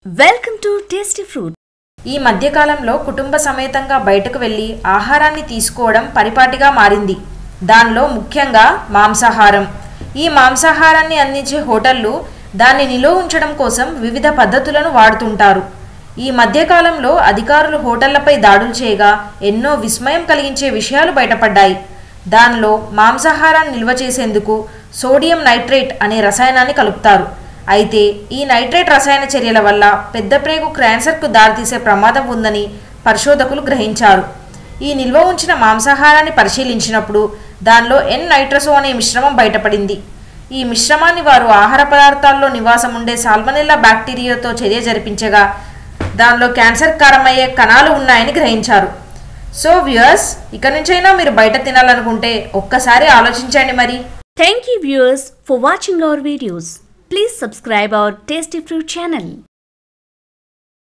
welcome to tasty fruit ఈ మధ్యకాలంలో కుటుంబ సమేతంగా బయటకు వెళ్ళి ఆహారాన్ని తీసుకోవడం పరిపాటిగా మారింది దానిలో ముఖ్యంగా మాంసాహారం ఈ మాంసాహారాన్ని అందించే హోటళ్లు దాన్ని నిలువ ఉంచడం కోసం వివిధ పద్ధతులను వాడుతుంటారు ఈ మధ్యకాలంలో అధికారులు హోటళ్లపై దాడులు చేయగా ఎన్నో విస్మయం కలిగించే విషయాలు బయటపడ్డాయి దానిలో మాంసాహారాన్ని నిల్వ చేసేందుకు సోడియం నైట్రేట్ అనే రసాయనాన్ని కలుపుతారు అయితే ఈ నైట్రేట్ రసాయన చర్యల వల్ల పెద్ద ప్రేగు క్యాన్సర్కు దారితీసే ప్రమాదం ఉందని పరిశోధకులు గ్రహించారు ఈ నిల్వ ఉంచిన మాంసాహారాన్ని పరిశీలించినప్పుడు దానిలో ఎన్ నైట్రసో అనే మిశ్రమం బయటపడింది ఈ మిశ్రమాన్ని వారు ఆహార పదార్థాల్లో నివాసం ఉండే సాల్మనెల్లా బ్యాక్టీరియాతో చర్య జరిపించగా దానిలో క్యాన్సర్ కారమయ్యే కణాలు ఉన్నాయని గ్రహించారు సో వ్యూయర్స్ ఇక నుంచైనా మీరు బయట తినాలనుకుంటే ఒక్కసారి ఆలోచించండి మరి thank you viewers for watching our videos please subscribe our tasty fruit channel